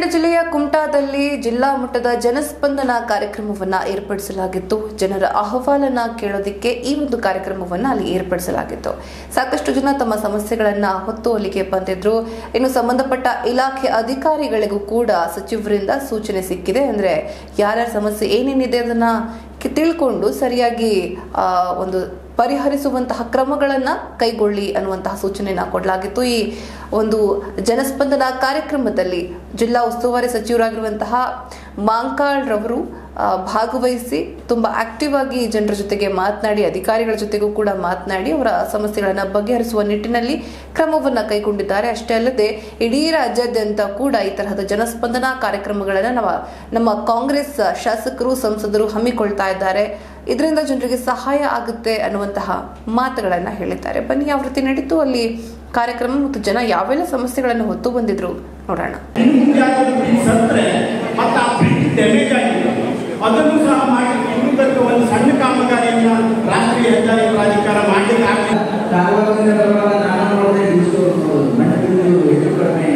ಜಿಲ್ಲೆಯ ಕುಮಟಾದಲ್ಲಿ ಜಿಲ್ಲಾ ಮಟ್ಟದ ಜನಸ್ಪಂದನ ಕಾರ್ಯಕ್ರಮವನ್ನ ಏರ್ಪಡಿಸಲಾಗಿತ್ತು ಜನರ ಅಹವಾಲನ್ನ ಕೇಳೋದಿಕ್ಕೆ ಈ ಒಂದು ಕಾರ್ಯಕ್ರಮವನ್ನ ಅಲ್ಲಿ ಏರ್ಪಡಿಸಲಾಗಿತ್ತು ಸಾಕಷ್ಟು ಜನ ತಮ್ಮ ಸಮಸ್ಯೆಗಳನ್ನ ಹೊತ್ತು ಅಲ್ಲಿಗೆ ಬಂದಿದ್ರು ಇನ್ನು ಸಂಬಂಧಪಟ್ಟ ಇಲಾಖೆ ಅಧಿಕಾರಿಗಳಿಗೂ ಕೂಡ ಸಚಿವರಿಂದ ಸೂಚನೆ ಸಿಕ್ಕಿದೆ ಅಂದ್ರೆ ಯಾರ್ಯಾರ ಸಮಸ್ಯೆ ಏನೇನಿದೆ ಅದನ್ನ ಕಿ- ತಿಳ್ಕೊಂಡು ಸರಿಯಾಗಿ ಆ, ಒಂದು ಪರಿಹರಿಸುವಂತಹ ಕ್ರಮಗಳನ್ನ ಕೈಗೊಳ್ಳಿ ಅನ್ನುವಂತಹ ಸೂಚನೆಯನ್ನ ಕೊಡಲಾಗಿತ್ತು ಈ ಒಂದು ಜನಸ್ಪಂದನ ಕಾರ್ಯಕ್ರಮದಲ್ಲಿ ಜಿಲ್ಲಾ ಉಸ್ತುವಾರಿ ಸಚಿವರಾಗಿರುವಂತಹ ಮಾಂಕಾಳ್ ರವರು ಆ, ಭಾಗವಹಿಸಿ ತುಂಬಾ ಆಕ್ಟಿವ್ ಆಗಿ ಜನರ ಜೊತೆಗೆ ಮಾತನಾಡಿ ಅಧಿಕಾರಿಗಳ ಜೊತೆಗೂ ಕೂಡ ಮಾತನಾಡಿ ಅವರ ಸಮಸ್ಯೆಗಳನ್ನ ಬಗೆಹರಿಸುವ ನಿಟ್ಟಿನಲ್ಲಿ ಕ್ರಮವನ್ನ ಕೈಗೊಂಡಿದ್ದಾರೆ ಅಷ್ಟೇ ಅಲ್ಲದೆ ಇಡೀ ರಾಜ್ಯಾದ್ಯಂತ ಕೂಡ ಈ ತರಹದ ಜನಸ್ಪಂದನಾ ಕಾರ್ಯಕ್ರಮಗಳನ್ನ ನಮ್ಮ ನಮ್ಮ ಕಾಂಗ್ರೆಸ್ ಶಾಸಕರು ಸಂಸದರು ಹಮ್ಮಿಕೊಳ್ತಾ ಇದ್ದಾರೆ ಇದರಿಂದ ಜನರಿಗೆ ಸಹಾಯ ಆಗುತ್ತೆ ಅನ್ನುವಂತಹ ಮಾತುಗಳನ್ನ ಹೇಳಿದ್ದಾರೆ ಬನ್ನಿ ಯಾವ ರೀತಿ ನಡೀತು ಅಲ್ಲಿ ಕಾರ್ಯಕ್ರಮ ಮತ್ತು ಜನ ಯಾವೆಲ್ಲ ಸಮಸ್ಯೆಗಳನ್ನು ಹೊತ್ತು ಬಂದಿದ್ರು ನೋಡೋಣ ಹಿಂದೆ ಆಗೋದು ಬ್ರಿಡ್ಜ್ ಸತ್ರೆ ಮತ್ತೆ ಆ ಬ್ರಿಡ್ಜ್ ಡ್ಯಾಮೇಜ್ ಆಗಿದೆ ಅದನ್ನು ಸಹ ಮಾಡಿ ಇನ್ನೊಂದಕ್ಕೆ ಒಂದು ಸಣ್ಣ ಕಾಮಗಾರಿಯನ್ನ ರಾಷ್ಟ್ರೀಯ ಹೆದ್ದಾರಿ ಪ್ರಾಧಿಕಾರ ಮಾಡಲಿಕ್ಕೆ ಆಗ್ಲಿಲ್ಲ ಕಾರವಾರದಿಂದ ಬರುವಾಗ ನಾನು ನೋಡಿದೆ ಇಷ್ಟು ಮಣ್ಣು ಹೆಚ್ಚು ಕಡಿಮೆ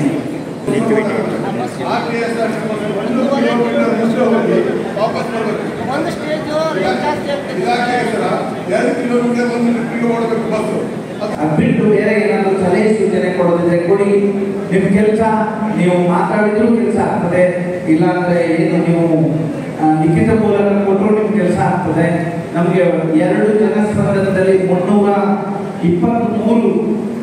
ಒಂದು ಸ್ಟೇಜು ಜಾಸ್ತಿ ಆಗ್ತದೆ ಎರಡು ಕಿಲೋಮೀಟರ್ ಒಂದು ಟ್ರಿಪ್ಪಿಗೆ ಓಡಬೇಕು ಬಸ್ಸು ಅದ್ ಬಿಟ್ಟು ಬೇರೆ ಏನಾದ್ರು ಸಲಹೆ ಸೂಚನೆ ಕೊಡೋದಿದ್ರೆ ಕೊಡಿ ನಿಮ್ ಕೆಲಸ ನೀವು ಮಾತಾಡಿದ್ರು ಕೆಲಸ ಆಗ್ತದೆ ಇಲ್ಲಾಂದ್ರೆ ಏನು ನೀವು ಆ, ಲಿಖಿತ ಮೂಲಕ ಕೊಟ್ಟರು ನಿಮ್ ಕೆಲಸ ಆಗ್ತದೆ ನಮಗೆ ಎರಡು ಜನಸ್ಪಂದನದಲ್ಲಿ ಮುನ್ನೂರ ಇಪ್ಪತ್ತ್ಮೂರು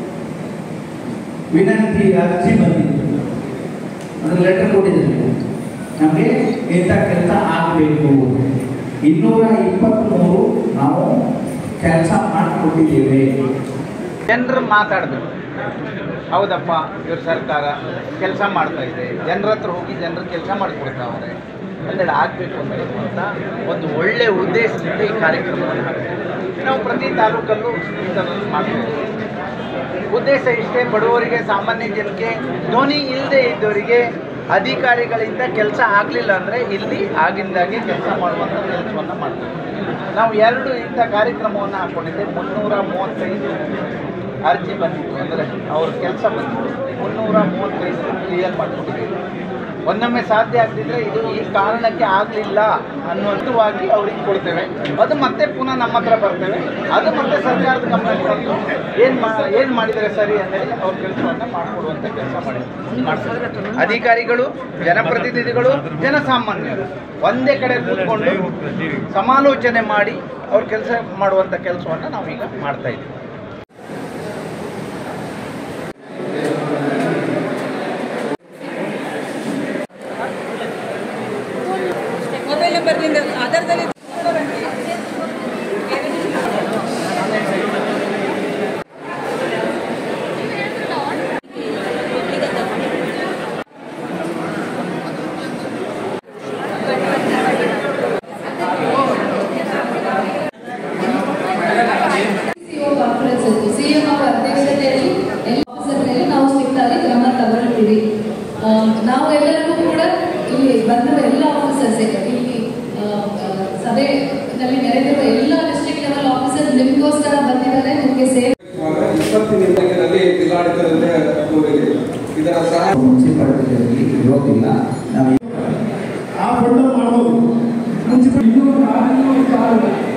ವಿನಂತಿ ಅರ್ಜಿ ಬಂದಿತ್ತು ಅದನ್ನ ಲೆಟರ್ ಕೊಟ್ಟಿದ್ದೀವಿ ನಮಗೆ ಇಂಥ ಕೆಲಸ ಆಗಬೇಕು ಇನ್ನೂರ ಇಪ್ಪತ್ತ್ಮೂರು ನಾವು ಕೆಲಸ ಮಾಡಿಕೊಟ್ಟಿದ್ದೇವೆ ಜನರು ಮಾತಾಡಬೇಕು ಹೌದಪ್ಪ ಇವ್ರ ಸರ್ಕಾರ ಕೆಲಸ ಮಾಡ್ತಾ ಇದೆ ಜನರ ಹತ್ರ ಹೋಗಿ ಜನರು ಕೆಲಸ ಮಾಡಿಕೊಡ್ತಾವ್ರೆ ಒಂದೆರಡು ಆಗಬೇಕು ಅಂತ ಒಂದು ಒಳ್ಳೆ ಉದ್ದೇಶದಿಂದ ಈ ಕಾರ್ಯಕ್ರಮವನ್ನು ಹಾಕ್ತೀವಿ ನಾವು ಪ್ರತಿ ತಾಲೂಕಲ್ಲೂ ಇಂಥದ್ದನ್ನು ಮಾಡ್ತೀವಿ ಉದ್ದೇಶ ಇಷ್ಟೇ ಬಡವರಿಗೆ ಸಾಮಾನ್ಯ ಜನಕ್ಕೆ ಧ್ವನಿ ಇಲ್ಲದೆ ಇದ್ದವರಿಗೆ ಅಧಿಕಾರಿಗಳಿಂದ ಕೆಲಸ ಆಗಲಿಲ್ಲ ಅಂದರೆ ಇಲ್ಲಿ ಆಗಿಂದಾಗೆ ಕೆಲಸ ಮಾಡುವಂಥ ಕೆಲಸವನ್ನು ಮಾಡ್ತೀವಿ ನಾವು ಎರಡು ಇಂಥ ಕಾರ್ಯಕ್ರಮವನ್ನು ಹಾಕ್ಕೊಂಡಿದ್ದೆ ಮುನ್ನೂರ ಮೂವತ್ತೈದು ಅರ್ಜಿ ಬಂದಿತ್ತು ಅಂದರೆ ಅವ್ರ ಕೆಲಸ ಬಂದಿತ್ತು ಮುನ್ನೂರ ಮೂವತ್ತೈದು ಕ್ಲಿಯರ್ ಮಾಡ್ಕೊಂಡಿದ್ದೀವಿ ಒಂದೊಮ್ಮೆ ಸಾಧ್ಯ ಆಗದಿದ್ರೆ ಇದು ಈ ಕಾರಣಕ್ಕೆ ಆಗಲಿಲ್ಲ ಅನ್ನುವಂಥವಾಗಿ ಅವ್ರಿಗೆ ಕೊಡ್ತೇವೆ ಅದು ಮತ್ತೆ ಪುನಃ ನಮ್ಮ ಹತ್ರ ಬರ್ತೇವೆ ಅದು ಮತ್ತೆ ಸರ್ಕಾರದ ಗಮನಕ್ಕೆ ತಂದು ಏನು ಮಾ ಏನು ಮಾಡಿದರೆ ಸರಿ ಅಂತೇಳಿ ಅವ್ರ ಕೆಲಸವನ್ನು ಮಾಡಿಕೊಡುವಂಥ ಕೆಲಸ ಮಾಡಿ ಮಾಡ್ತಾರೆ ಅಧಿಕಾರಿಗಳು ಜನಪ್ರತಿನಿಧಿಗಳು ಜನಸಾಮಾನ್ಯರು ಒಂದೇ ಕಡೆ ಕೂತ್ಕೊಂಡು ಸಮಾಲೋಚನೆ ಮಾಡಿ ಅವ್ರ ಕೆಲಸ ಮಾಡುವಂಥ ಕೆಲಸವನ್ನು ನಾವೀಗ ಮಾಡ್ತಾ ಇದ್ದೀವಿ ಮೊಬೈಲ್ ನಂಬರ್ನಿಂದ ಆಧಾರದಲ್ಲಿ ಸಿಒ ಕಾನ್ಫರೆನ್ಸ್ ಇತ್ತು ಸಿಎಂ ಅವರ ಅಧ್ಯಕ್ಷತೆಯಲ್ಲಿ ಎಲ್ಲ ಆಫೀಸರ್ ಮೇಲೆ ನಾವು ಸ್ಟ್ರಿಕ್ಟ್ ಆಗಿ ಕ್ರಮ ತಗೊಳ್ತೀವಿ ಆ, ನಾವು ಎಲ್ಲರಿಗೂ ಕೂಡ ಇಲ್ಲಿ ಬಂದಿರುವ ಎಲ್ಲ ಆಫೀಸರ್ಸ್ ಇಲ್ಲಿ ಆ, ಆ, ಸಭೆಯಲ್ಲಿ ನೆರೆದಿರುವ ಎಲ್ಲ ಡಿಸ್ಟ್ರಿಕ್ಟ್ ಲೆವೆಲ್ ಆಫೀಸರ್ಸ್ ನಿಮಗೋಸ್ಕರ ಬಂದಿದ್ದಾರೆ ನಿಮಗೆ ಸೇವೆ ಇಪ್ಪತ್ತಿನ ದಿನಗಳಲ್ಲಿ ಜಿಲ್ಲಾಡಳಿತದಿಂದ ಊರಿಗೆ ಇದರ ಸಹಾಯ ಮುನ್ಸಿಪಾಲಿಟಿಯಲ್ಲಿ ಇರೋದಿಲ್ಲ ನಾವು ಆ ಫಂಡ್ ಮಾಡ್ಬೋದು ಮುನ್ಸಿಪಲ್ ಇನ್ನೂರ ನಾಲ್ಕುನೂರು ಕಾರು